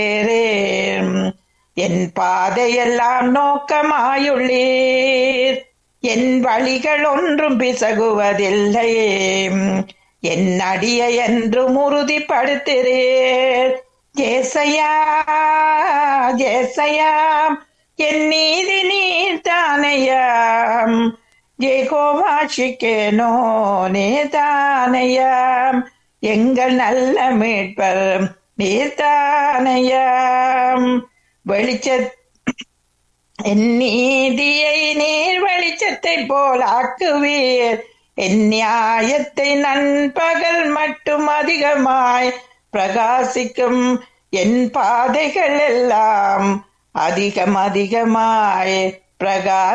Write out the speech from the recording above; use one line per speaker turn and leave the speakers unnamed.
என் பாதையெல்லாம் நோக்கமாயுள்ளீர் என் வழிகள் ஒன்றும் பிசகுவதில்லை என் அடியை என்றும் உறுதிப்படுத்துகிறேர் ஜேசையா ஜேசையா என் நீதி நீர் தானையாம் ஜெகோவாஷிக்கேனோ நீதானையாம் எங்கள் நல்ல மீட்பர் நீர்தானையாம் வெளிச்ச என் நீதியை நீர் வெளிச்சத்தை போல் ஆக்குவீர் என் நியாயத்தை நண்பகல் மட்டும் அதிகமாய் பிரகாசிக்கும் என் பாதைகள் எல்லாம் அதிகம் அதிகமாய் பிரகா